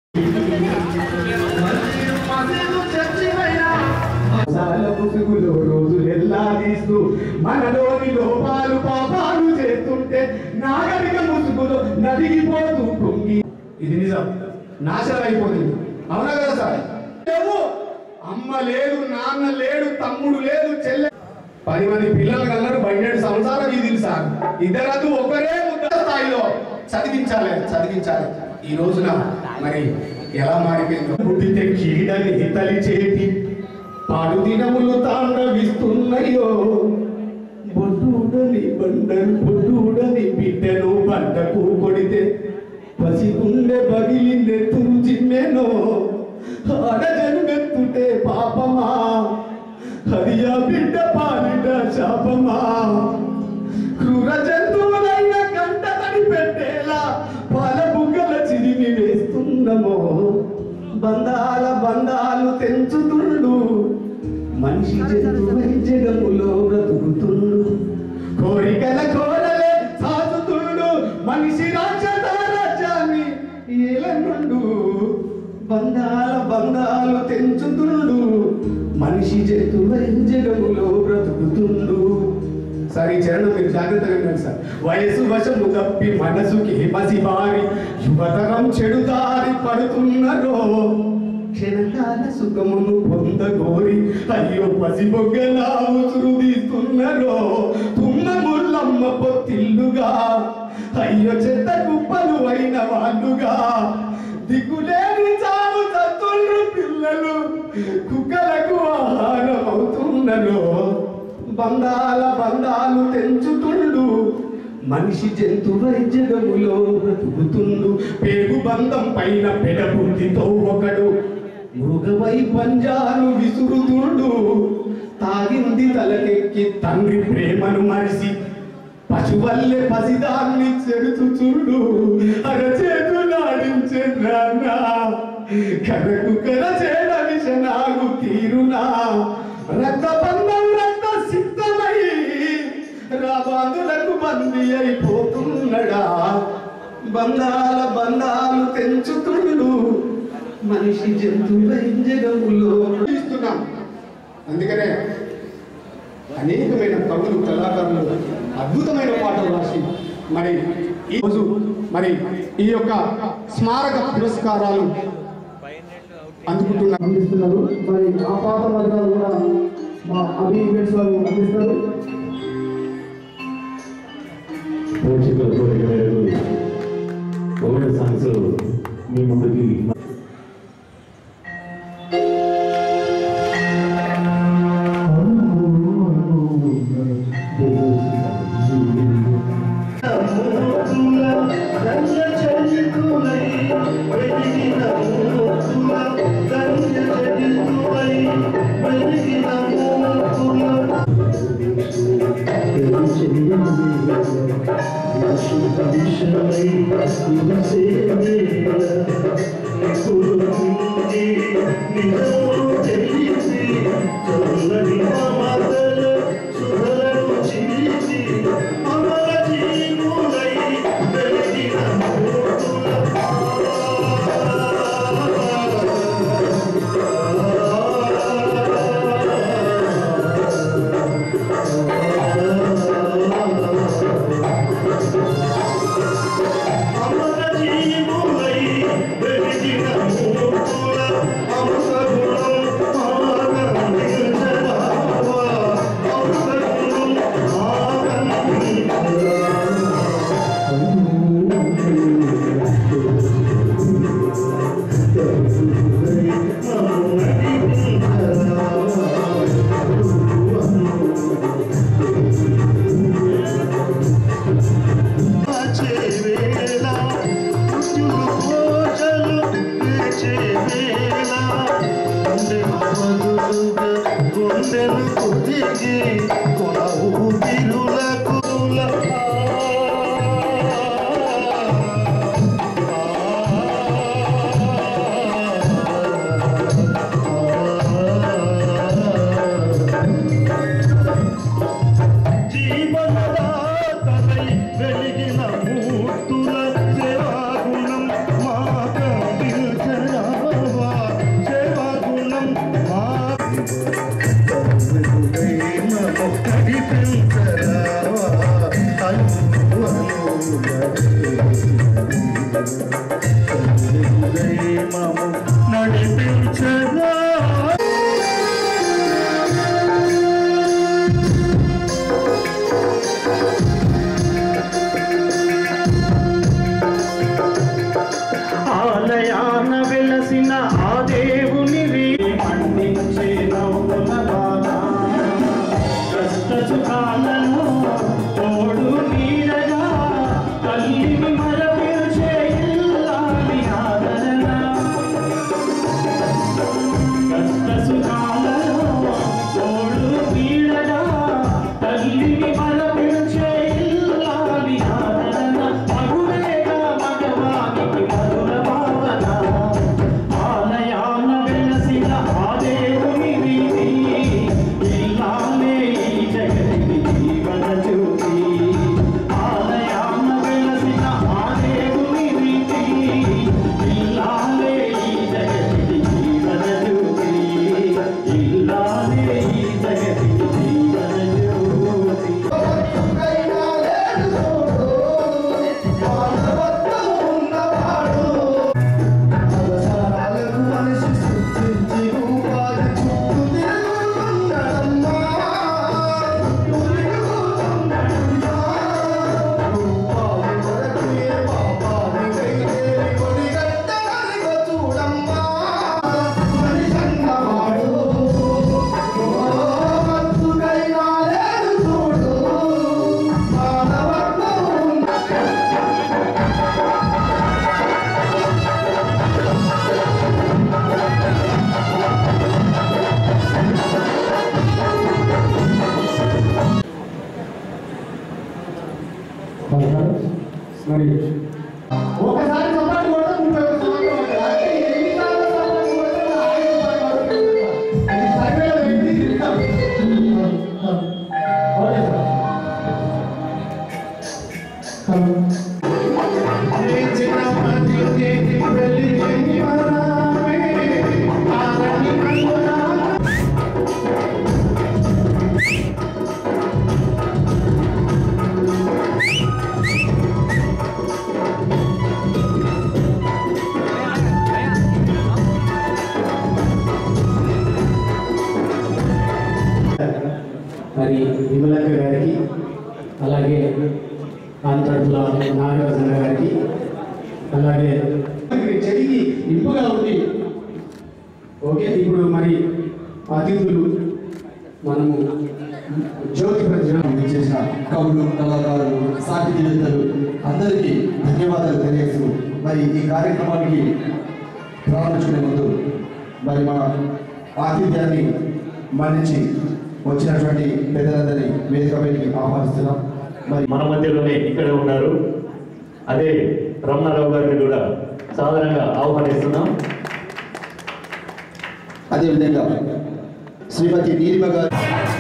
మసాల ముసుగులో రోజులెల్లా తీస్తూ మనలోని లోపాలు పాపాలు చేస్తుంటే నాగరిక ముసుగులో నదిగిపోతూ పొంగి ఇది నిజం నాశనం అయిపోతుంది అవునా కదా సార్ లేవు అమ్మ లేదు నాన్న లేడు తమ్ముడు లేదు చెల్లె పది మంది పిల్లలు కన్నారు పన్నెండు సంవత్సరాలు ఇది సార్ ఇద్దరు ఒకరే ముద్ద స్థాయిలో చదివించాలి చదివించాలి ఈ రోజున మరి ఎలా మారిపోయిందో పుట్టితే కీడని తలి చేతి పాడు దినములు తాండవిస్తున్నాయో బొడ్డూడని బండను బొడ్డూడని బిడ్డను పంటకు కొడితే పసిగుండె బగిలిందెత్తురు చిన్నెనో ఆడజన్మెత్తుటే పాపమా హరియా బిడ్డ పాలిట శాపమా క్రూర జంతువులైన కంట తడి పెట్టేలా పాల బుగ్గల చిరిమి వేస్తున్నమో బంధాల బంధాలు తెంచుతుండు మనిషి జంతువై జగములో బ్రతుకుతుండు కోరికల కోరలే సాగుతుండు మనిషి రాజ్యత రాజ్యాన్ని ఏలనుండు బంధాల బంధాలు తెంచుతుండు మనిషి జంతువై జగములో బ్రతుకుతుండు సార్ ఈ చరణం మీరు జాగ్రత్తగా వినండి సార్ వయసు వశము తప్పి మనసుకి మసిబారి యువతరం చెడుదారి పడుతున్నరో క్షణకాల సుఖమును పొందగోరి అయ్యో పసిబొగ్గలా ఉసురు తీస్తున్నరో తుమ్మ ముల్లమ్మ పొత్తిల్లుగా అయ్యో చెత్త కుప్పలు అయిన వాళ్ళుగా దిక్కులేని చావు తత్తుళ్ళు పిల్లలు కుక్కలకు ఆహారం అవుతున్నరో బంధాల బంధాలు తెంచుతుండు మనిషి జంతువై జగములో బ్రతుకుతుండు పేగు బంధం పైన పెడబుద్ధితో ఒకడు మృగమై పంజాలు విసురుతుండు తాగింది తలకెక్కి తండ్రి ప్రేమను మరిసి పశువల్లే పసిదాన్ని చెడుతు చూడు అరచేతులాడించే నాన్న కరకు కర చేడ విషనాగు తీరునా రక్త బంధం రక్త సిద్ధమై రాబాదులకు బందీ అయిపోతున్నడా బంధాల బంధాలు తెంచుతుండు మనిషి జంతువులై జగములో ఇస్తున్నాం అందుకనే అనేకమైన కవులు కళాకారులు అద్భుతమైన పాటలు రాసి మరి ఈ రోజు మరి ఈ యొక్క స్మారక పురస్కారాలు అందుకుంటున్నారు అందిస్తున్నారు మరి ఆ పాత వర్గాలు కూడా మా అభి ఈవెంట్స్ వారు అందిస్తారు ప్రేక్షకుల కోరిక మేరకు ఓల్డ్ సాంగ్స్ మీ ముందుకి జీవనదాతనై వెలిగిన మూర్తుల సేవాగుణం మాకందించని నడిపించగా ఆలయాన వెలసిన ఆ దేవుని మండించే నవ్వుల బాధ కష్ట సుఖాలలో తోడు నీడగా తల్లిని మరపిల్చే ఇల్లాలి ఆదరణ కష్ట సుఖాలలో తోడు నీడగా తల్లిని మరపిల్చే ఇల్లాలి ఆదరణ మగువేగా మగవానికి మధుర భావన ఆలయాన వెలసిన ఆ దేవుని వీధి ఇల్లాలే ఈ జగతికి జీవన జ్యోతి ఆలయాన వెలసిన ఆ దేవుని వీధి ఇల్లాలే ఈ జగతికి జీవన జ్యోతి ఇల్లాలే ఈ జగతికి జీవన జ్యోతి మరి ఒకసారి చప్పట్లు కొడితే ముప్పై ఒక్క సంవత్సరం అవుతుంది. అంటే ఎన్నిసార్లు చప్పట్లు కొడితే నా ఆయుష్ పడిపోతుంది. ఇది సర్వేలో వ్యక్తి జీవితం. Okay sir. మరి విమలక్క గారికి అలాగే ఆంధ్రప్రదేశ్లో నాగరాజన్న గారికి అలాగే మనకి చెయ్యి ఇంపుగా ఉంది ఓకే ఇప్పుడు మరి అతిథులు మనము జ్యోతి ప్రజ్వలన చేసిన కవులు కళాకారులు సాహితీవేత్తలు అందరికీ ధన్యవాదాలు తెలియజేస్తూ మరి ఈ కార్యక్రమానికి ప్రారంభించుకునే ముందు మరి మా ఆతిథ్యాన్ని మన్నించి వచ్చినటువంటి పెద్దలందరినీ వేదికపైకి ఆహ్వానిస్తున్నాం మరి మన మధ్యలోనే ఇక్కడే ఉన్నారు అదే రమణారావు గారిని కూడా సాధారణంగా ఆహ్వానిస్తున్నాం అదేవిధంగా శ్రీమతి నీలిమ గారు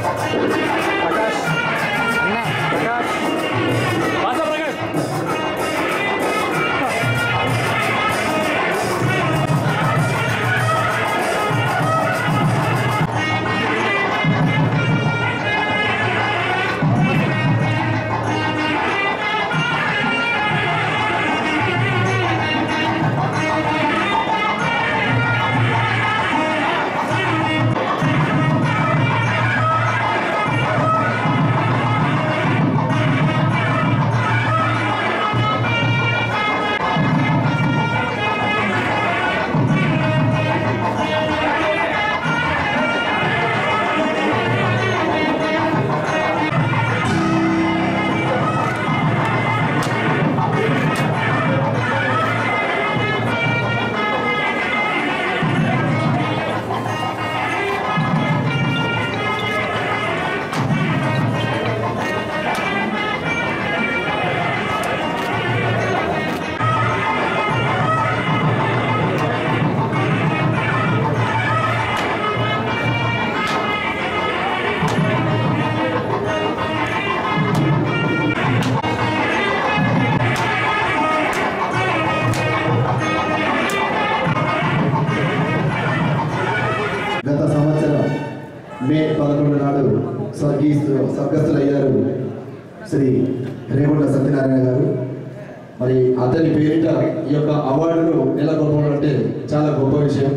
గత సంవత్సరం మే పదకొండు నాడు స్వర్గీయ స్వర్గస్థులయ్యారు శ్రీ రేగుంట సత్యనారాయణ గారు మరి అతని పేరిట ఈ యొక్క అవార్డును నెలకొల్పడం అంటే చాలా గొప్ప విషయం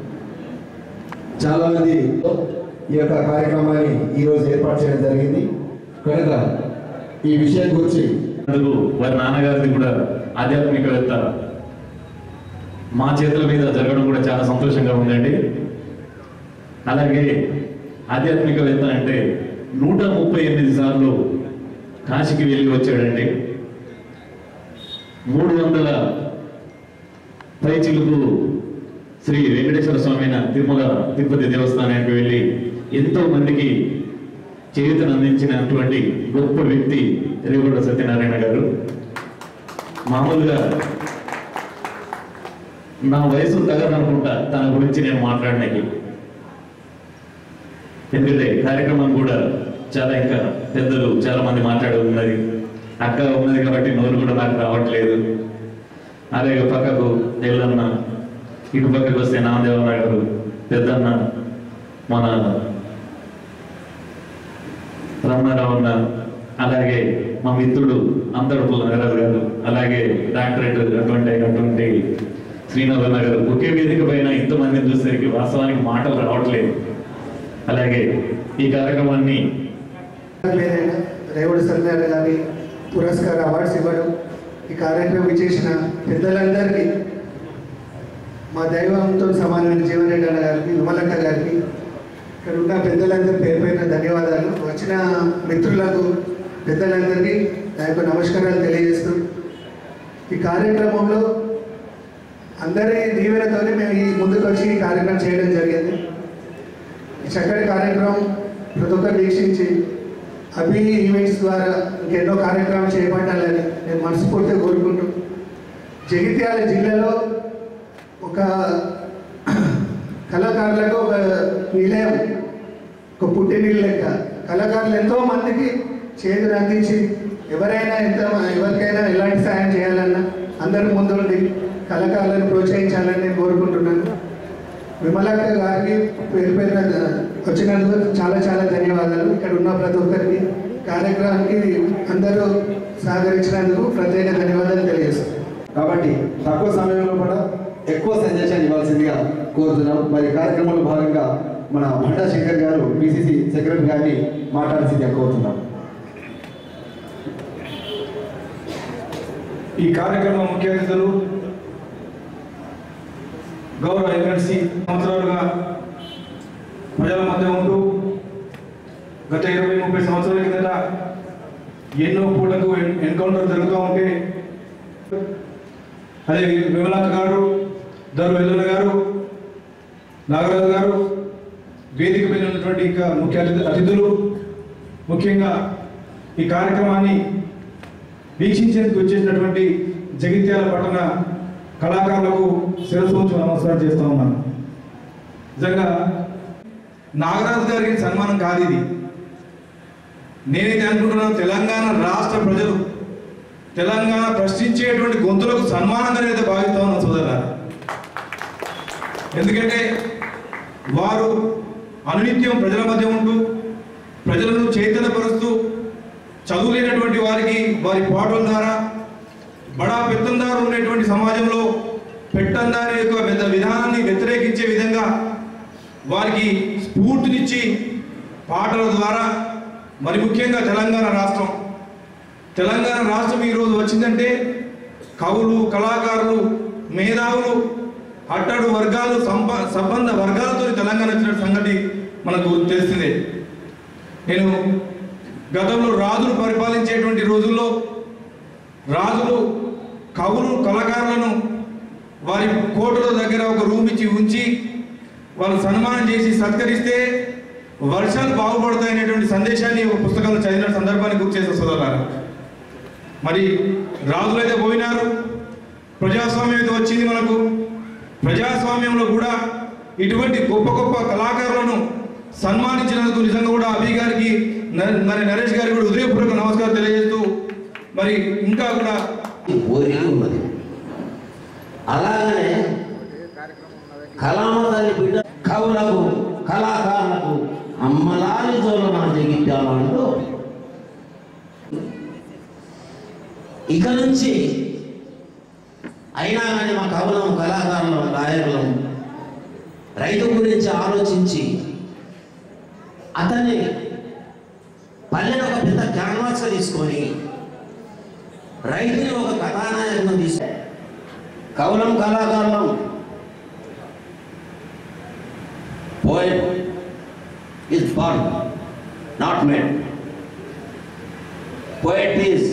చాలా మంది ఈ యొక్క కార్యక్రమాన్ని ఈరోజు ఏర్పాటు చేయడం జరిగింది కనుక ఈ విషయం గురించి అందుకు వారి నాన్నగారిది కూడా ఆధ్యాత్మికవేత్త మా చేతుల మీద జరగడం కూడా చాలా సంతోషంగా ఉందండి అలాగే ఆధ్యాత్మికవేత్త అంటే నూట ముప్పై ఎనిమిది సార్లు కాశీకి వెళ్ళి వచ్చాడండి మూడు వందల పైచిలుకు శ్రీ వెంకటేశ్వర స్వామి అయిన తిరుమల తిరుపతి దేవస్థానానికి వెళ్ళి ఎంతో మందికి చేయుతను అందించినటువంటి గొప్ప వ్యక్తి రేవుడ సత్యనారాయణ గారు మామూలుగా నా వయసు తగదనుకుంటా తన గురించి నేను మాట్లాడడానికి ఎందుకంటే కార్యక్రమం కూడా చాలా ఇంకా పెద్దలు చాలా మంది మాట్లాడి ఉన్నది అక్క ఉన్నది కాబట్టి నోరు కూడా నాకు రావట్లేదు అలాగే పక్కకు ఎల్లన్న ఇటు పక్కకు వస్తే నామదేవన్న గారు పెద్దన్న మన రమణారావు అన్న అలాగే మా మిత్రుడు అంతడుపుల నగరాజు గారు అలాగే డాక్టరేట్ అటువంటి అయినటువంటి శ్రీనాథన్న గారు ఒకే వేదిక పైన ఇంతమందిని చూసేసరికి వాస్తవానికి మాటలు రావట్లేదు అలాగే ఈ కార్యక్రమాన్ని లేదైనా రేవుడు సత్యనారాయణ గారి పురస్కార అవార్డ్స్ ఇవ్వడం ఈ కార్యక్రమం ఇచ్చేసిన పెద్దలందరికీ మా దైవంతో సమానమైన జీవనరెడ్డి అన్న గారికి విమలక్క గారికి ఇక్కడ ఉన్న పెద్దలందరి పేరు పైన ధన్యవాదాలు వచ్చిన మిత్రులకు పెద్దలందరికీ నా యొక్క నమస్కారాలు తెలియజేస్తూ ఈ కార్యక్రమంలో అందరి దీవెనతోనే మేము ఈ ముందుకు వచ్చి ఈ కార్యక్రమం చేయడం జరిగింది ఈ చక్కటి కార్యక్రమం ప్రతి ఒక్కరు వీక్షించి అభి ఈవెంట్స్ ద్వారా ఇంకెన్నో కార్యక్రమాలు చేపట్టాలని నేను మనస్ఫూర్తిగా కోరుకుంటూ జగిత్యాల జిల్లాలో ఒక కళాకారులకు ఒక నిలయం ఒక పుట్టినిల్లు లెక్క కళాకారులు ఎంతో మందికి చేతులు అందించి ఎవరైనా ఎంత ఎవరికైనా ఎలాంటి సాయం చేయాలన్నా అందరి ముందుండి కళాకారులను ప్రోత్సహించాలని నేను కోరుకుంటున్నాను విమలక్క గారికి పేరు పేరున వచ్చినందుకు చాలా చాలా ధన్యవాదాలు ఇక్కడ ఉన్న ప్రతి ఒక్కరికి కార్యక్రమానికి అందరూ సహకరించినందుకు ప్రత్యేక ధన్యవాదాలు తెలియజేస్తాను కాబట్టి తక్కువ సమయంలో కూడా ఎక్కువ సందేశాన్ని ఇవ్వాల్సిందిగా కోరుతున్నాం మరి కార్యక్రమంలో భాగంగా మన భండా శంకర్ గారు పిసిసి సెక్రటరీ గారిని మాట్లాడాల్సిందిగా కోరుతున్నాం ఈ కార్యక్రమం ముఖ్య అతిథులు గౌరవ ఎమ్మెల్సీ సంవత్సరాలుగా ప్రజల మధ్య ఉంటూ గత ఇరవై ముప్పై సంవత్సరాల కిందట ఎన్నో పూటకు ఎన్- ఎన్కౌంటర్ జరుగుతూ ఉంటే అదే విమలక్క గారు దరు వెల్లుల గారు నాగరాజు గారు వేదిక పైన ఉన్నటువంటి ఇంకా ముఖ్య అతిథి- అతిథులు ముఖ్యంగా ఈ కార్యక్రమాన్ని వీక్షించేందుకు వచ్చేసినటువంటి జగిత్యాల పట్టణ కళాకారులకు శిరస్సు ఉంచి నమస్కారం చేస్తూ ఉన్నాను నిజంగా నాగరాజు గారికి సన్మానం కాదు ఇది నేనైతే అనుకుంటున్నాను తెలంగాణ రాష్ట్ర ప్రజలు తెలంగాణ ప్రశ్నించేటువంటి గొంతులకు సన్మానంగా నేనైతే భావిస్తా ఉన్నాను సోదరులారా ఎందుకంటే వారు అనునిత్యం ప్రజల మధ్య ఉంటూ ప్రజలను చైతన్యపరుస్తూ చదువులేనటువంటి వారికి వారి పాటల ద్వారా బడా పెత్తందారు ఉండేటువంటి సమాజంలో పెట్టందారి యొక్క విధ విధానాన్ని వ్యతిరేకించే విధంగా వారికి స్ఫూర్తినిచ్చి పాటల ద్వారా మరి ముఖ్యంగా తెలంగాణ రాష్ట్రం తెలంగాణ రాష్ట్రం ఈరోజు వచ్చిందంటే కవులు కళాకారులు మేధావులు అట్టడు వర్గాలు సంప సంబంధ వర్గాలతో తెలంగాణ వచ్చిన సంగతి మనకు తెలిసిందే నేను గతంలో రాజులు పరిపాలించేటువంటి రోజుల్లో రాజులు కవులు కళాకారులను వారి కోటల దగ్గర ఒక రూమ్ ఇచ్చి ఉంచి వాళ్ళు సన్మానం చేసి సత్కరిస్తే వర్షాలు బాగుపడతాయనేటువంటి సందేశాన్ని ఒక పుస్తకంలో చదివిన సందర్భాన్ని గుర్తు చేసిన సోదరులారా మరి రాజులైతే పోయినారు ప్రజాస్వామ్యం అయితే వచ్చింది మనకు ప్రజాస్వామ్యంలో కూడా ఇటువంటి గొప్ప గొప్ప కళాకారులను సన్మానించినందుకు నిజంగా కూడా అభి గారికి న- మరి నరేష్ గారికి కూడా హృదయపూర్వక నమస్కారం తెలియజేస్తూ మరి ఇంకా కూడా కోరిక ఉన్నది అలాగనే కళామతాన్ని బిడ్డ కవులకు కళాకారులకు అమ్మలారి జోలన జగించాలంటూ ఇక నుంచి అయినా కానీ మా కవులం కళాకారులం గాయకులం రైతు గురించి ఆలోచించి అతన్ని పల్లెని ఒక పెద్ద క్యాన్వాస్ తీసుకొని రైతుని ఒక కథానాయకుని తీసు కవులం కళాకారులం poet is born, not made. Poet is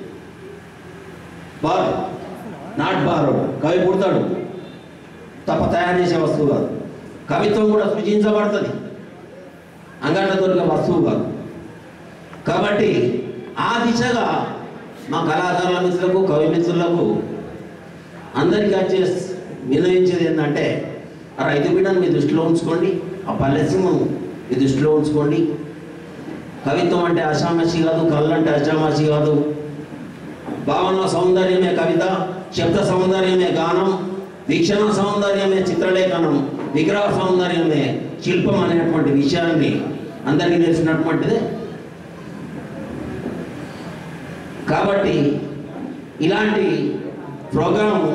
born, not borrowed. కవి పుడతాడు తప్ప తయారు చేసే వస్తువు కాదు కవిత్వం కూడా సృజించబడుతుంది అంగట దొరికే వస్తువు కాదు కాబట్టి ఆ దిశగా మా కళాకారుల మిత్రులకు కవి మిత్రులకు అందరికీ వచ్చే వినయించేది ఏంటంటే ఆ రైతు బిడ్డను మీ దృష్టిలో ఉంచుకోండి ఆ పల్లెసీమను మీ దృష్టిలో ఉంచుకోండి కవిత్వం అంటే అషామాషి కాదు కళ్ళు అంటే అషామాషి కాదు భావన సౌందర్యమే కవిత శబ్ద సౌందర్యమే గానం వీక్షణ సౌందర్యమే చిత్రలేఖనం విగ్రహ సౌందర్యమే శిల్పం అనేటువంటి విషయాన్ని అందరికీ తెలిసినటువంటిదే కాబట్టి ఇలాంటి ప్రోగ్రాము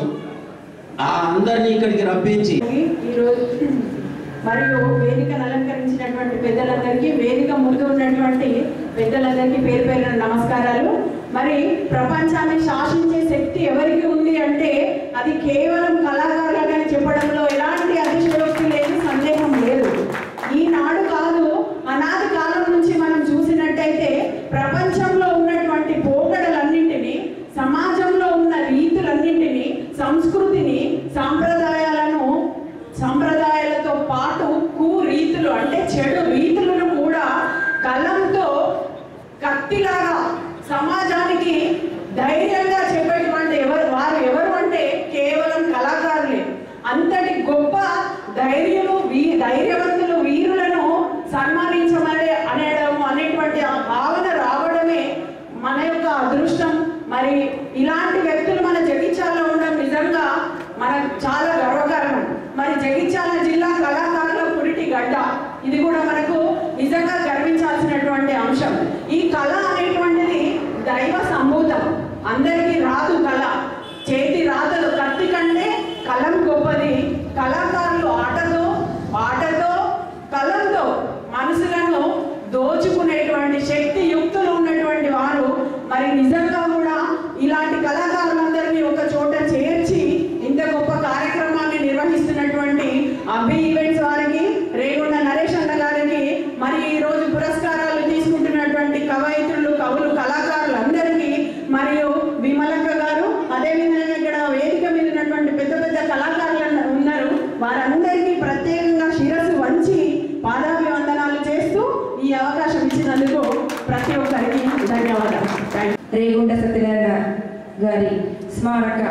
ఆ అందరినీ ఇక్కడికి రప్పించి ఈరోజు మరియు వేదికను అలంకరించినటువంటి పెద్దలందరికీ వేదిక ముందు ఉన్నటువంటి పెద్దలందరికీ పేరు పేరున నమస్కారాలు మరి ప్రపంచాన్ని శాసించే శక్తి ఎవరికి ఉంది అంటే అది కేవలం కళాకారులకని చెప్పడంలో ఎలాంటి అతిశయోక్తి లేదు సందేహం లేదు ఈనాడు కాదు అనాది కాలం నుంచి మనం చూసినట్టయితే ప్రపంచంలో ఉన్నటువంటి పోకడలన్నింటినీ సమాజంలో ఉన్న రీతులన్నింటినీ సంస్కృతిని సాంప్రదాయాలను సంప్రదాయాలతో పాటు కు రీతులు అంటే చెడు రీతులను కూడా కలంతో కత్తిలాగా సమాజానికి ధైర్యంగా చెప్పేటువంటి ఎవరు వారు ఎవరు అంటే కేవలం కళాకారులే అంతటి గొప్ప ధైర్యులు వీ ధైర్యవంతులు వీరులను సన్మానించమనే అనేయడం అనేటువంటి ఆ భావన రావడమే మన యొక్క అదృష్టం మరి ఇలాంటి వ్యక్తులు మన జగిత్యాలలో ఉండడం నిజంగా మనకు చాలా గర్వకారణం మరి జగిత్యాల జిల్లా కళాకారుల పురిటి గడ్డ ఇది కూడా మనకు నిజంగా గర్వించాల్సినటువంటి అంశం ఈ కళ అనేటువంటిది దైవ సంభూతం అందరికీ రాదు కళ చేతి రాతలు కత్తి కంటే కలం గొప్పది కళాకారులు ఆటతో పాటతో కలంతో మనసులను దోచుకునేటువంటి శక్తి యుక్తులు ఉన్నటువంటి వారు మరి నిజంగా కూడా ఇలాంటి కళాకారులందరినీ ఒక చోట చేర్చి ఇంత గొప్ప కార్యక్రమాన్ని నిర్వహిస్తున్నటువంటి అభి ఈవెంట్స్ వారికి రేగుండ నరేష్ అన్న గారికి మరి ఈ రోజు పురస్కారాలు తీసుకుంటున్నటువంటి కవయిత్రులు కవులు కళాకారులందరికీ మరియు విమలక్క గారు అదేవిధంగా ఇక్కడ వేదిక మీద ఉన్నటువంటి పెద్ద పెద్ద కళాకారులు ఉన్నారు వారందరికీ ప్రత్యేకంగా శిరస్సు వంచి పాదాభివందనాలు చేస్తూ ఈ అవకాశం ఇచ్చినందుకు ప్రతి ఒక్కరికి ధన్యవాదాలు థ్యాంక్ యూ. రేగుంట సత్యనారాయణ గారి స్మారక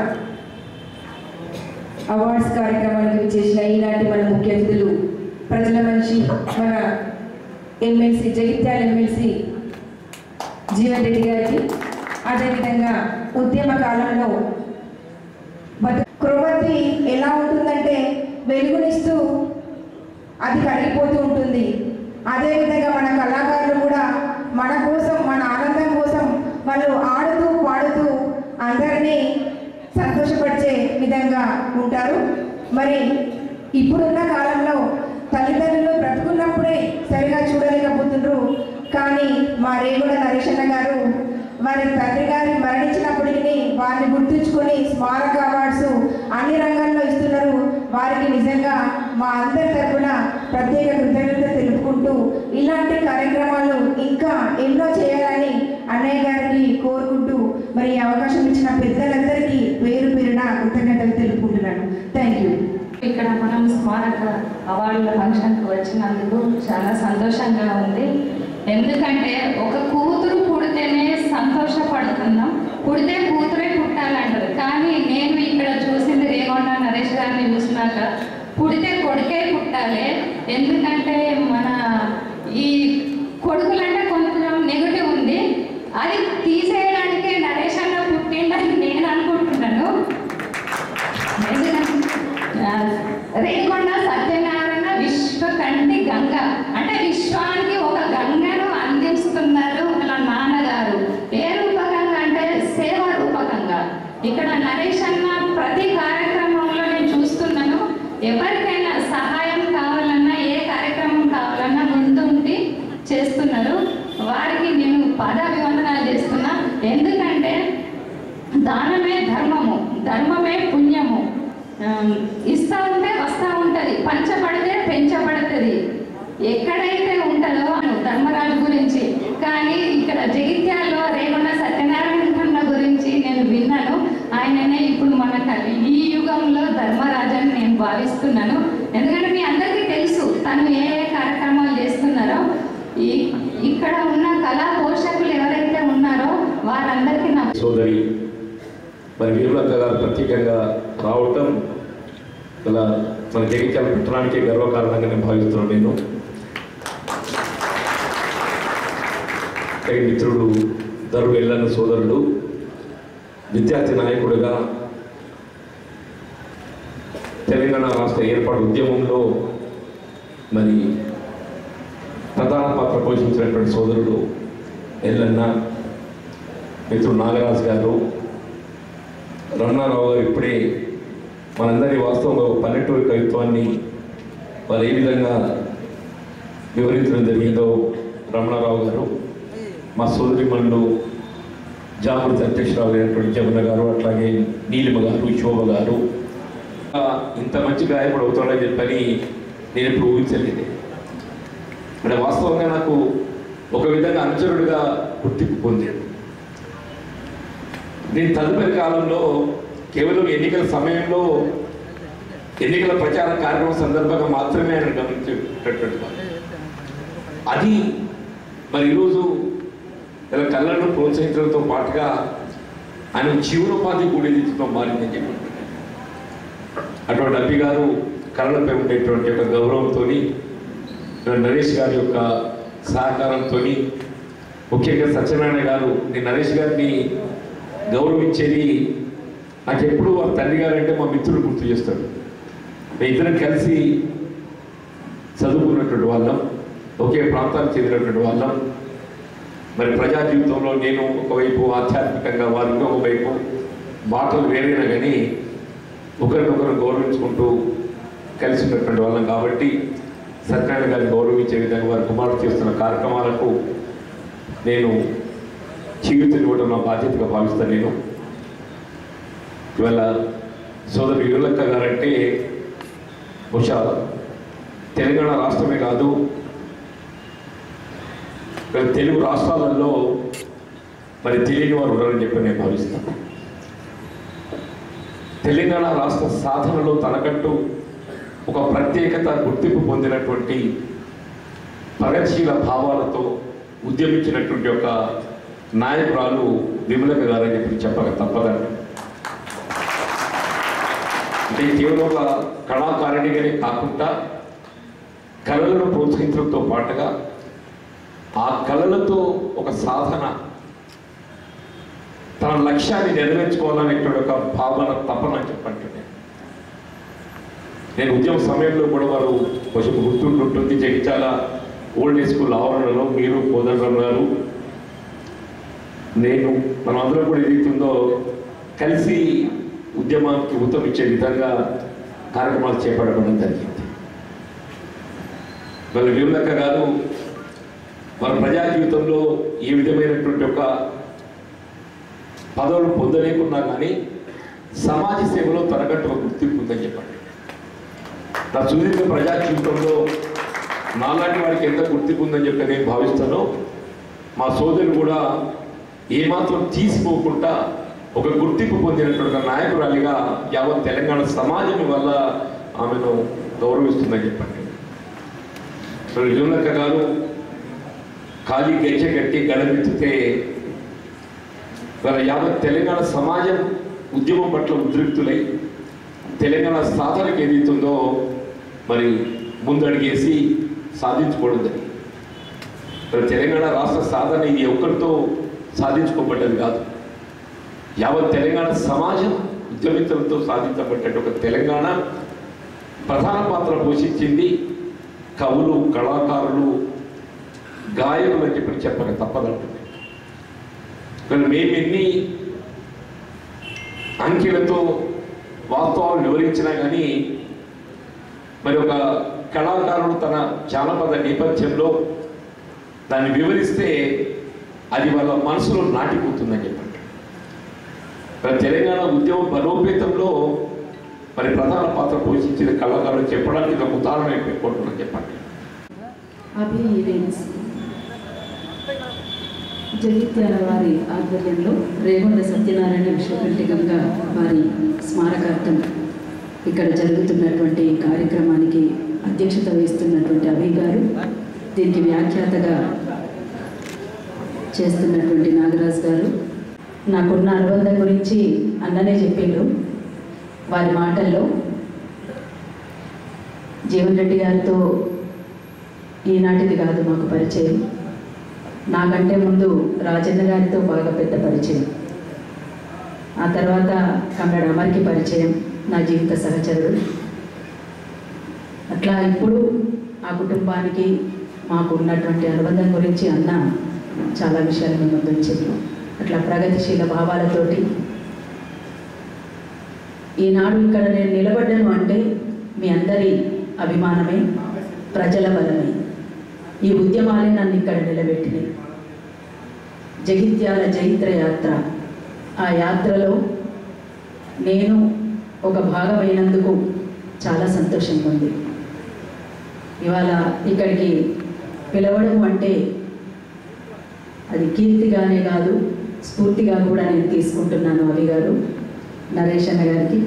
అవార్డ్స్ కార్యక్రమానికి చేసిన ఈనాటి మన ముఖ్య అతిథులు ప్రజల మనిషి మన ఎమ్మెల్సీ జగిత్యాల ఎమ్మెల్సీ జీవన్ రెడ్డి గారికి అదేవిధంగా ఉద్యమ కాలంలో బతు క్రొవ్వొత్తి ఎలా ఉంటుందంటే వెలుగునిస్తూ అది కరిగిపోతూ ఉంటుంది అదేవిధంగా మన కళాకారులు కూడా మన కోసం మన ఆనందం కోసం వాళ్ళు ఆడుతూ పాడుతూ అందరినీ సంతోషపరిచే విధంగా ఉంటారు మరి ఇప్పుడున్న కాలంలో తల్లిదండ్రులు బ్రతుకున్నప్పుడే సరిగా చూడలేకపోతున్నారు కానీ మా రేగుడ నరేషన్న గారు వారి తండ్రి గారి మరణించినప్పటికీ వారిని గుర్తుంచుకొని స్మారక అవార్డ్స్ అన్ని రంగాల్లో ఇస్తున్నారు వారికి నిజంగా మా అందరి తరపున ప్రత్యేక కృతజ్ఞత తెలుపుకుంటూ ఇలాంటి కార్యక్రమాలు ఇంకా ఎన్నో చేయాలని అన్నయ్య గారికి కోరుకుంటూ మరి ఈ అవకాశం ఇచ్చిన పెద్దలందరికీ పేరు పేరున కృతజ్ఞతలు తెలుపుకుంటున్నాను థ్యాంక్ యూ ఇక్కడ మనం స్మారక అవార్డుల ఫంక్షన్కి వచ్చినందుకు చాలా సంతోషంగా ఉంది ఎందుకంటే ఒక కూతురు పుడితేనే సంతోషపడుతున్నాం పుడితే కూతురే పుట్టాలంటారు కానీ నేను ఇక్కడ చూసింది రేగొండ నరేష్ గారిని చూసినాక పుడితే కొడుకే పుట్టాలి ఎందుకంటే మన ఈ కొడుకులంటే కొంచెం నెగటివ్ ఉంది అది తీసేయడానికే నరేష్ అన్న పుట్టిండని నేను అనుకుంటున్నాను ఆ, రేగొండ సత్యనారాయణ విశ్వకంటి గంగ అంటే విశ్వానికి ఒక గంగను అందిస్తున్నారు వాళ్ళ నాన్నగారు ఏ రూపకంగా అంటే సేవ రూపకంగా ఇక్కడ నరేష్ అన్న ప్రతి ఎవరికైనా సహాయం కావాలన్నా ఏ కార్యక్రమం కావాలన్నా ముందుండి చేస్తున్నారు వారికి నేను పాదాభివందనాలు చేస్తున్నా ఎందుకంటే దానమే ధర్మము ధర్మమే పుణ్యము ఆమ్, ఇస్తా ఉంటే వస్తా ఉంటది పంచబడితే పెంచబడుతుంది ఎక్కడైతే ఉంటుందో అను ధర్మరాజు గురించి కానీ ఇక్కడ జగిత్యాల్లో రేగుండ సత్యనారాయణ కన్న గురించి నేను విన్నాను ఆయననే ఇప్పుడు మన కలి ఈ యుగంలో ధర్మరాజు అని నేను భావిస్తున్నాను ఎందుకంటే మీ అందరికీ తెలుసు తను ఏ ఏ కార్యక్రమాలు చేస్తున్నారో ఈ ఇక్కడ ఉన్న కళా పోషకులు ఎవరైతే ఉన్నారో వారందరికీ నా సోదరి మరి వీరులక్క గారు ప్రత్యేకంగా రావటం ఇలా మన జగిత్యాల పట్టణానికి గర్వకారణంగా నేను భావిస్తున్నాను నేను అలాగే మిత్రుడు ధరు వెళ్ళన్న సోదరుడు విద్యార్థి నాయకుడిగా తెలంగాణ రాష్ట్ర ఏర్పాటు ఉద్యమంలో మరి ప్రధాన పాత్ర పోషించినటువంటి సోదరుడు ఎల్లన్న మిత్రుడు నాగరాజు గారు రమణారావు గారు ఇప్పుడే మనందరి వాస్తవంగా ఒక పల్లెటూరి కవిత్వాన్ని వారు ఏ విధంగా వివరించడం జరిగిందో రమణారావు గారు మా సోదరిమణులు జాగృతి అధ్యక్షురాలు అయినటువంటి జమున గారు అట్లాగే నీలిమ గారు శోభ గారు ఆ, ఇంత మంచి గాయపడి అవుతాడని చెప్పని నేను ఎప్పుడు ఊహించలేదు అంటే వాస్తవంగా నాకు ఒక విధంగా అనుచరుడిగా గుర్తింపు పొందాడు నేను తదుపరి కాలంలో కేవలం ఎన్నికల సమయంలో ఎన్నికల ప్రచార కార్యక్రమం సందర్భంగా మాత్రమే ఆయన గమనించేటటువంటి వాడు. అది మరి ఈరోజు ఇలా కళ్ళను ప్రోత్సహించడంతో పాటుగా ఆయన జీవనోపాధి కూడేదితో మారిందని చెప్పి అటువంటి అబ్బి గారు కళలపై ఉండేటువంటి ఒక గౌరవంతో నరేష్ గారి యొక్క సహకారంతో ముఖ్యంగా సత్యనారాయణ గారు నేను నరేష్ గారిని గౌరవించేది నాకు ఎప్పుడు వారి తండ్రి గారు అంటే మా మిత్రుడు గుర్తు చేస్తాడు మేము ఇద్దరం కలిసి చదువుకున్నటువంటి వాళ్ళం ఒకే ప్రాంతానికి చెందినటువంటి వాళ్ళం మరి ప్రజా జీవితంలో నేను ఒకవైపు ఆధ్యాత్మికంగా వారు ఇంకొక వైపు బాటలు వేరైనా కానీ ఒకరినొకరు గౌరవించుకుంటూ కలిసి ఉన్నటువంటి వాళ్ళం కాబట్టి సత్యనారాయణ గారిని గౌరవించే విధంగా వారి కుమారుడు చేస్తున్న కార్యక్రమాలకు నేను జీవితం ఇవ్వడం నా బాధ్యతగా భావిస్తాను నేను ఇవాళ సోదరు యులక్క గారంటే బహుశా తెలంగాణ రాష్ట్రమే కాదు ఇవాళ తెలుగు రాష్ట్రాలలో మరి తెలియని వారు ఉన్నారని చెప్పి నేను భావిస్తాను తెలంగాణ రాష్ట్ర సాధనలో తనకంటూ ఒక ప్రత్యేకత గుర్తింపు పొందినటువంటి ప్రగతిశీల భావాలతో ఉద్యమించినటువంటి ఒక నాయకురాలు విమలక గారని చెప్పి చెప్పక తప్పదండి అంటే కేవలం ఒక కళాకారిణిగానే కాకుండా కళలను ప్రోత్సహించడంతో పాటుగా ఆ కళలతో ఒక సాధన తన లక్ష్యాన్ని నెరవేర్చుకోవాలనేటువంటి ఒక భావన తపన అని చెప్పంటున్నాను నేను ఉద్యమ సమయంలో కూడా వారు కొంచెం గుర్తుంటుంటుంది జగిత్యాల ఓల్డ్ స్కూల్ ఆవరణలో మీరు కోదండరామ్ గారు నేను మనం అందరం కూడా ఏదైతుందో కలిసి ఉద్యమానికి ఊతం ఇచ్చే విధంగా కార్యక్రమాలు చేపట్టడం జరిగింది మరి విమలక్క గారు మన ప్రజా జీవితంలో ఏ విధమైనటువంటి ఒక పదవులు పొందలేకున్నా కానీ సమాజ సేవలో తనకంటూ ఒక గుర్తింపు ఉందని చెప్పండి నా సుదీర్ఘ ప్రజా జీవితంలో నాలాంటి వారికి ఎంత గుర్తింపు ఉందని చెప్పి నేను భావిస్తానో మా సోదరులు కూడా ఏమాత్రం తీసిపోకుండా ఒక గుర్తింపు పొందినటువంటి ఒక నాయకురాలిగా యావత్ తెలంగాణ సమాజం వల్ల ఆమెను గౌరవిస్తుందని చెప్పండి సో విజయలక్క గారు ఖాళీ గెచ్చ కట్టి గడమెత్తితే వాళ్ళ యావత్ తెలంగాణ సమాజం ఉద్యమం పట్ల ఉద్రిక్తులై తెలంగాణ సాధనకు ఏదైతుందో మరి ముందడిగేసి సాధించుకోవడం జరిగింది మరి తెలంగాణ రాష్ట్ర సాధన ఇది ఒక్కరితో సాధించుకోబడ్డది కాదు యావత్ తెలంగాణ సమాజం ఉద్యమితులతో సాధించబడ్డ ఒక తెలంగాణ ప్రధాన పాత్ర పోషించింది కవులు కళాకారులు గాయకులు అని చెప్పి చెప్పక తప్పదంటుంది మరి మేము ఎన్ని అంకెలతో వాస్తవాలు వివరించినా కానీ మరి ఒక కళాకారుడు తన జానపద నేపథ్యంలో దాన్ని వివరిస్తే అది వాళ్ళ మనసులో నాటిపోతుందని చెప్పండి మరి తెలంగాణ ఉద్యమ బలోపేతంలో మరి ప్రధాన పాత్ర పోషించిన కళాకారులు చెప్పడానికి ఇది ఒక ఉదాహరణ పెట్టుకుంటున్నాను చెప్పండి అభి ఈవెంట్స్ జగిత్యాల వారి ఆధ్వర్యంలో రేగొండ సత్యనారాయణ విశ్వవిద్యాలయంగా వారి స్మారకార్థం ఇక్కడ జరుగుతున్నటువంటి కార్యక్రమానికి అధ్యక్షత వహిస్తున్నటువంటి అభి గారు దీనికి వ్యాఖ్యాతగా చేస్తున్నటువంటి నాగరాజ్ గారు నాకున్న అనుబంధం గురించి అన్ననే చెప్పిండ్రు వారి మాటల్లో జీవన్ రెడ్డి గారితో ఈనాటిది కాదు మాకు పరిచయం నాకంటే ముందు రాజన్న గారితో బాగా పెద్ద పరిచయం ఆ తర్వాత కన్నడ అమర్కి పరిచయం నా జీవిత సహచరుడు అట్లా ఇప్పుడు ఆ కుటుంబానికి మాకు ఉన్నటువంటి అనుబంధం గురించి అన్న చాలా విషయాలు మీ ముందు ఉంచింది అట్లా ప్రగతిశీల భావాలతోటి ఈనాడు ఇక్కడ నేను నిలబడ్డాను అంటే మీ అందరి అభిమానమే ప్రజల బలమే ఈ ఉద్యమాలే నన్ను ఇక్కడ నిలబెట్టినాయి జగిత్యాల జైత్ర యాత్ర ఆ యాత్రలో నేను ఒక భాగమైనందుకు చాలా సంతోషంగా ఉంది ఇవాళ ఇక్కడికి పిలవడం అంటే అది కీర్తిగానే కాదు స్ఫూర్తిగా కూడా నేను తీసుకుంటున్నాను అవి గారు నరేష్ అన్న గారికి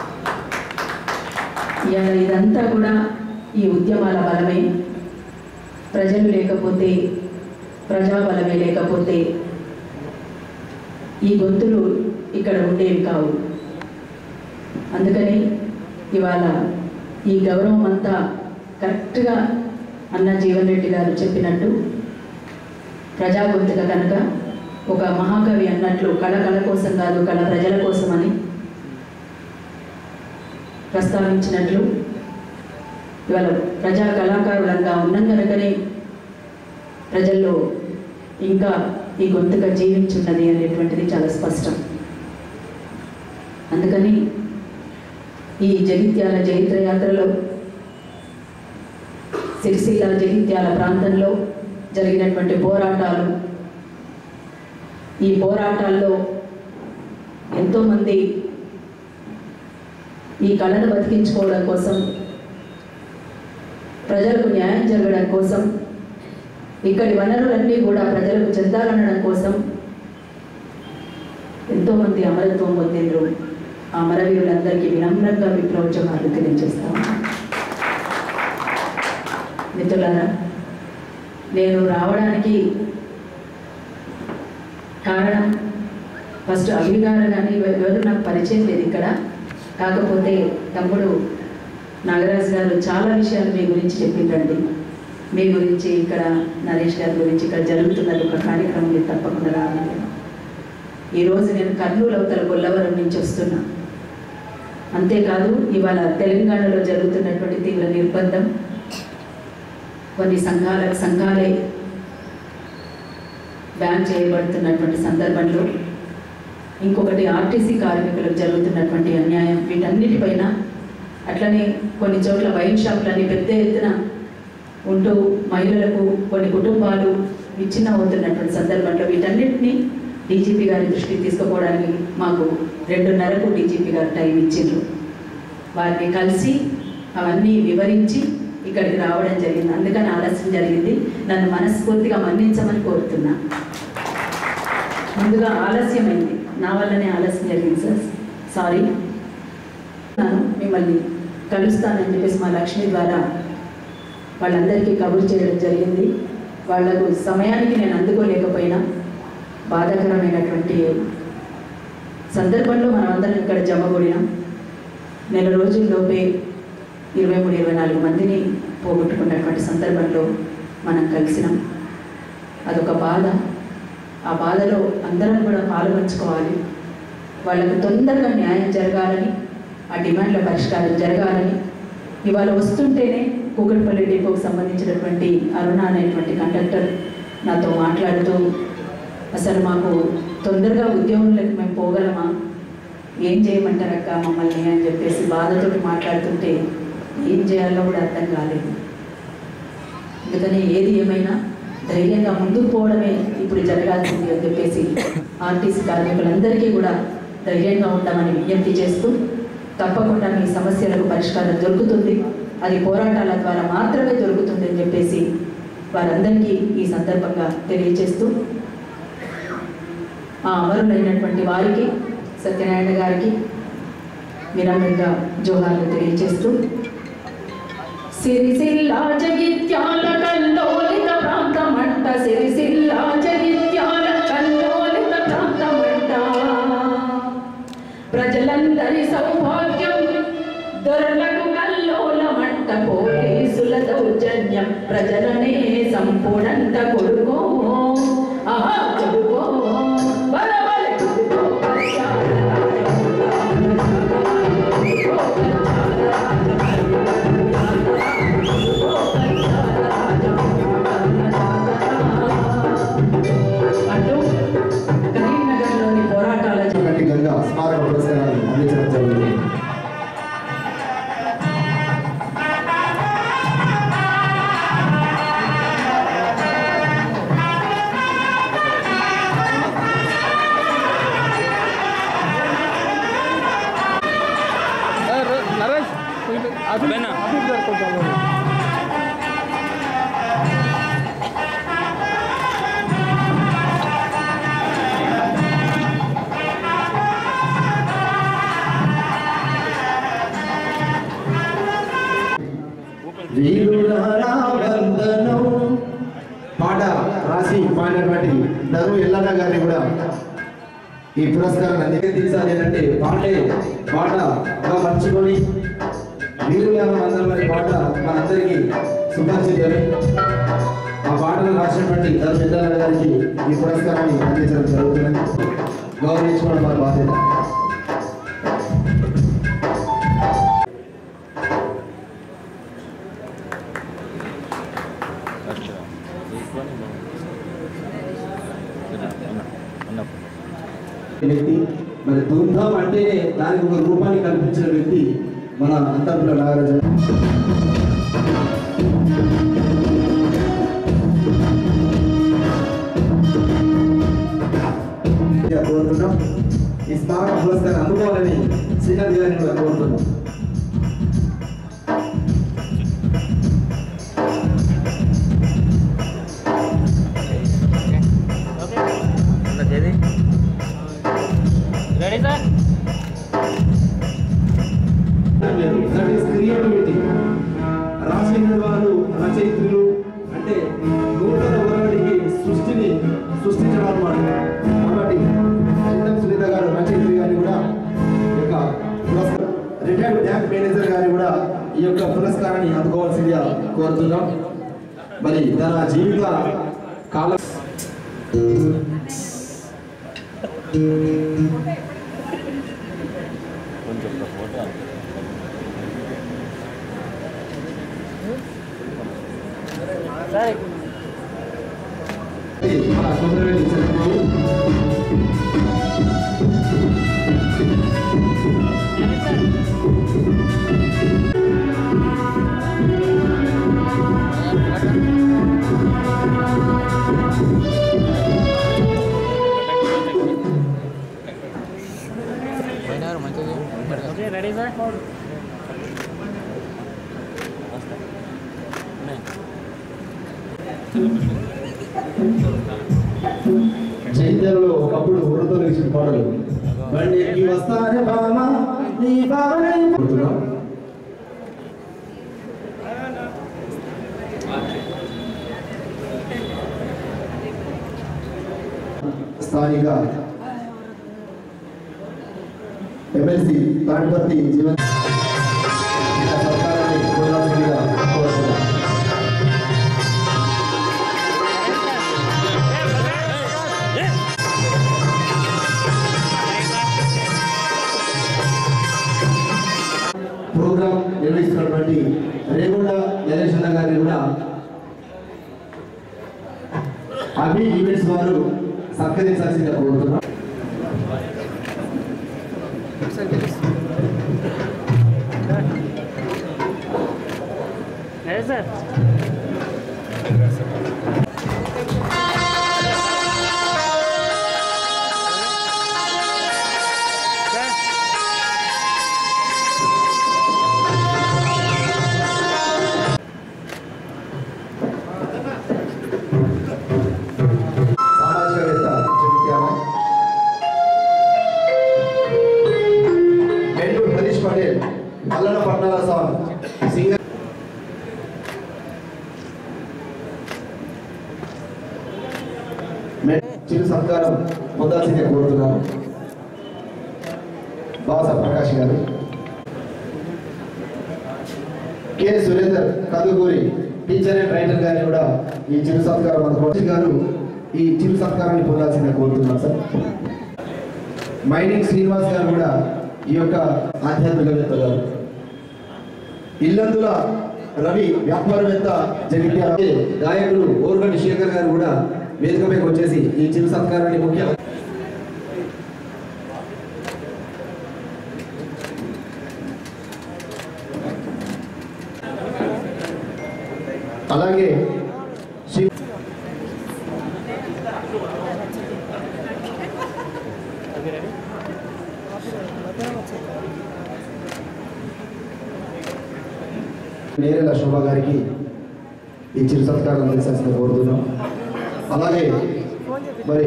ఇవాళ ఇదంతా కూడా ఈ ఉద్యమాల బలమే ప్రజలు లేకపోతే ప్రజాబలమే లేకపోతే ఈ గొంతులు ఇక్కడ ఉండేవి కావు అందుకని ఇవాళ ఈ గౌరవం అంతా కరెక్ట్గా అన్న జీవన్ రెడ్డి గారు చెప్పినట్టు ప్రజా గొంతుగా కనుక ఒక మహాకవి అన్నట్లు కళ కళ కోసం కాదు కళ ప్రజల కోసమని ప్రస్తావించినట్లు ఇవాళ ప్రజా కళాకారులంగా ఉన్నాం కనుకనే ప్రజల్లో ఇంకా ఈ గొంతుగా జీవించున్నది అనేటువంటిది చాలా స్పష్టం అందుకని ఈ జగిత్యాల జైత్ర యాత్రలో సిరిసిల్ల జగిత్యాల ప్రాంతంలో జరిగినటువంటి పోరాటాలు ఈ పోరాటాల్లో ఎంతోమంది ఈ కళను బతికించుకోవడం కోసం ప్రజలకు న్యాయం జరగడం కోసం ఇక్కడి వనరులన్నీ కూడా ప్రజలకు చెందాలనడం కోసం ఎంతోమంది అమరత్వం పొందిండ్రు ఆ అమరవీరులందరికీ వినమ్రంగా విప్లవోద్యమాలు తెలియజేస్తాం మిత్రులారా నేను రావడానికి కారణం ఫస్ట్ అభి గారు కానీ ఎవరు నాకు పరిచయం లేదు ఇక్కడ కాకపోతే తమ్ముడు నాగరాజు గారు చాలా విషయాలు మీ గురించి చెప్పిండ్రండి మీ గురించి ఇక్కడ నరేష్ గారి గురించి ఇక్కడ జరుగుతున్నది ఒక కార్యక్రమం మీరు తప్పకుండా రావాలి ఈరోజు నేను కర్నూలు అవతల గొల్లవరం నుంచి వస్తున్నా అంతేకాదు ఇవాళ తెలంగాణలో జరుగుతున్నటువంటి తీవ్ర నిర్బంధం కొన్ని సంఘాల సంఘాలే బ్యాన్ చేయబడుతున్నటువంటి సందర్భంలో ఇంకొకటి ఆర్టీసీ కార్మికులకు జరుగుతున్నటువంటి అన్యాయం వీటన్నిటిపైన అట్లనే కొన్ని చోట్ల వైన్ షాపులని పెద్ద ఎత్తున ఉంటూ మహిళలకు కొన్ని కుటుంబాలు విచ్ఛిన్న అవుతున్నటువంటి సందర్భంలో వీటన్నిటిని డీజీపీ గారి దృష్టికి తీసుకుపోవడానికి మాకు రెండున్నరకు డీజీపీ గారు టైం ఇచ్చిండ్రు వారిని కలిసి అవన్నీ వివరించి ఇక్కడికి రావడం జరిగింది అందుకని ఆలస్యం జరిగింది నన్ను మనస్ఫూర్తిగా మన్నించమని కోరుతున్నా ముందుగా ఆలస్యమైంది నా వల్లనే ఆలస్యం జరిగింది సార్ సారీ నేను మిమ్మల్ని కలుస్తానని చెప్పేసి మా లక్ష్మి ద్వారా వాళ్ళందరికీ కబురు చేయడం జరిగింది వాళ్లకు సమయానికి నేను అందుకోలేకపోయినా బాధాకరమైనటువంటి సందర్భంలో మనం అందరం ఇక్కడ జమగూడినాం నెల రోజుల్లోపే ఇరవై మూడు ఇరవై నాలుగు మందిని పోగొట్టుకున్నటువంటి సందర్భంలో మనం కలిసినాం అదొక బాధ ఆ బాధలో అందరం కూడా పాలు పంచుకోవాలి వాళ్ళకు తొందరగా న్యాయం జరగాలని ఆ డిమాండ్ల పరిష్కారం జరగాలని ఇవాళ వస్తుంటేనే కూకట్పల్లి డిపోకు సంబంధించినటువంటి అరుణ అనేటువంటి కండక్టర్ నాతో మాట్లాడుతూ అసలు మాకు తొందరగా ఉద్యోగంలోకి మేము పోగలమా ఏం చేయమంటారక్క మమ్మల్ని అని చెప్పేసి బాధతోటి మాట్లాడుతుంటే ఏం చేయాలో కూడా అర్థం కాలేదు అందుకని ఏది ఏమైనా ధైర్యంగా ముందుకు పోవడమే ఇప్పుడు జరగాల్సింది అని చెప్పేసి ఆర్టీసీ కార్మికులందరికీ కూడా ధైర్యంగా ఉండమని విజ్ఞప్తి చేస్తూ తప్పకుండా మీ సమస్యలకు పరిష్కారం దొరుకుతుంది అది పోరాటాల ద్వారా మాత్రమే దొరుకుతుంది అని చెప్పేసి వారందరికీ ఈ సందర్భంగా తెలియజేస్తూ ఆ అమరులైనటువంటి వారికి సత్యనారాయణ గారికి వినమ్రంగా జోహార్లు తెలియజేస్తూ సిరిసిల్ల జగిత్యాల కల్లోలిత ప్రాంతమంట సిరిసిల్ల జగిత్యాల కల్లోలిత ప్రాంతమంట ప్రజలందరి సౌభాగ్యం దొరలకు కల్లోలమంట పోలీసుల దౌర్జన్యం ప్రజలనే సంపూర్ణంత కొడుకో ఆహా కొడుకో బలబల కొడుకో అంటూ కరీంనగర్లోని పోరాటాల గట్టి గంగా స్మారక పురస్కారాన్ని అందించడం జరిగింది నరేష్ వీరులారా వందనం పాట రాసి పాడినటువంటి దరు ఎల్లన్న గారిని కూడా ఈ పురస్కారాన్ని అందించాలి అంటే పాటే పాటగా మర్చుకొని వీరులారా వందనం అనే పాట మనందరికీ సుపరిచితమే ఆ పాటను రాసినటువంటి దరు ఎల్లన్న గారికి ఈ పురస్కారాన్ని అందించడం జరుగుతుంది గౌరవించుకోవడం వారి బాధ్యత వ్యక్తి మరి ధూమ్ధామ్ అంటేనే దానికి ఒక రూపాన్ని కల్పించిన వ్యక్తి మన అంతర్పుల నాగరాజు కోరుతున్నాం ఈ స్మారక పురస్కారం అందుకోవాలని శ్రీకాంత్ గారిని కూడా కోరుతున్నాం ready sir that is creativity రాసిన వారు రచయిత్రులు అంటే నూతన ఒరవడికి సృష్టిని సృష్టించడం అన్నమాట కాబట్టి చింతం సునీత గారు రచయిత్రి గారిని కూడా ఈ యొక్క పురస్కారం రిటైర్డ్ బ్యాంక్ మేనేజర్ గారిని కూడా ఈ యొక్క పురస్కారాన్ని అందుకోవాల్సిందిగా కోరుతున్నాం మరి తన జీవిత కాలం మన కొందరు చంద్రబాబు రెడీ సార్ జైత్యాలలో ఒకప్పుడు ఊరతో ఇచ్చిన పాటలు బండి ఎక్కి వస్తానే బామ నీ బావనే కోరుతున్నాం. స్థానిక ఎమ్మెల్సీ తాడిపత్రి జీవన్ సర్కారాన్ని కోరాల్సిందిగా కోరుతున్నాం ప్రోగ్రాం నిర్వహిస్తున్నటువంటి రేగుండ జగేశ్వర గారిని కూడా అభి ఈవెంట్స్ వారు సత్కరించాల్సిందిగా కోరుతున్నాం సార్ సామాజికవేత్త జగిత్యాల మెండు హరీష్ పటేల్ మల్లన పట్నాల స్వామి సింగర్ మె- చిరు సత్కారం పొందాల్సిందే కోరుతున్నాను Basa Prakash garu K Surender Kandukuri teacher and writer గారిని కూడా ఈ చిరు సత్కారం అందుకోవచ్చు గారు ఈ చిరు సత్కారాన్ని పొందాల్సిందే కోరుతున్నాను సార్ మైనింగ్ శ్రీనివాస్ గారు కూడా ఈ యొక్క ఆధ్యాత్మికవేత్త గారు ఇల్లందుల రవి వ్యాపారవేత్త జగిత్యాల గాయకులు ఓరుగంటి శేఖర్ గారు కూడా వేదికపైకి వచ్చేసి ఈ చిరు సత్కారాన్ని ముఖ్య అలాగే శ్రీ నేరేల శోభ గారికి ఈ చిరు సత్కారం అందించాల్సిన కోరుతున్నాం అలాగే మరి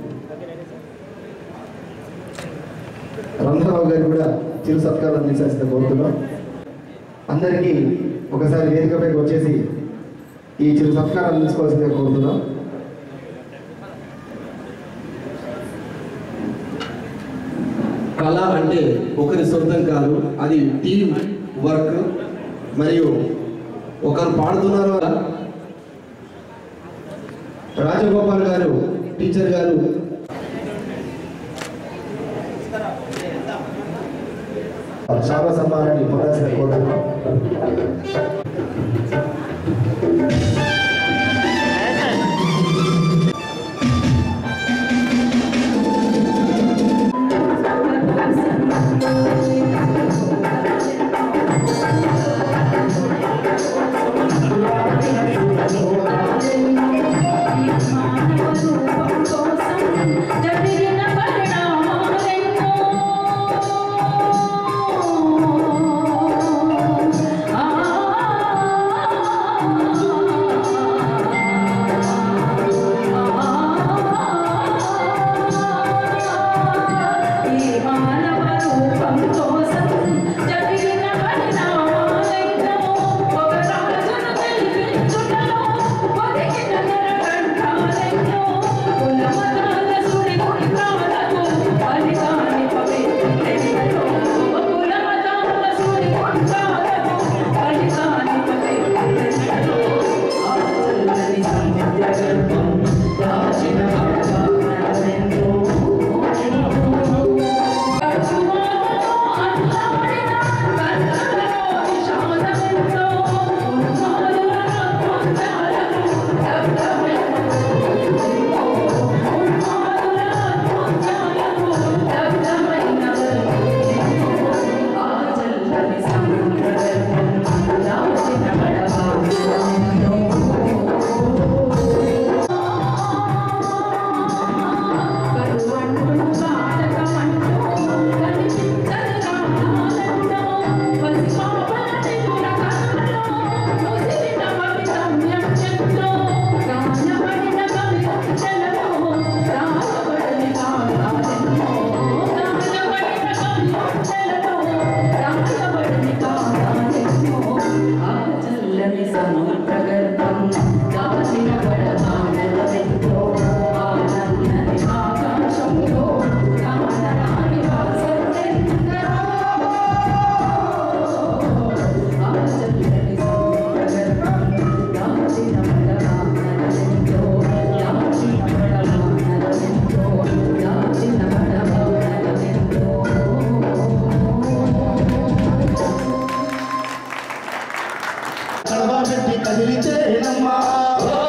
రంగారావు గారికి కూడా చిరు సత్కారం అందించాల్సిన కోరుతున్నాం అందరికీ ఒకసారి వేదికపైకి వచ్చేసి ఈ చిరు సత్కారం అందించుకోవాల్సిందిగా కోరుతున్నాం కళ అంటే ఒకరి సొంతం కాదు అది టీం వర్క్ మరియు ఒకరు పాడుతున్నారు రాజగోపాల్ గారు టీచర్ గారు శారద సమ్మానాన్ని పొందాల్సిన కోరుతున్నాం కదిలితేనమ్మా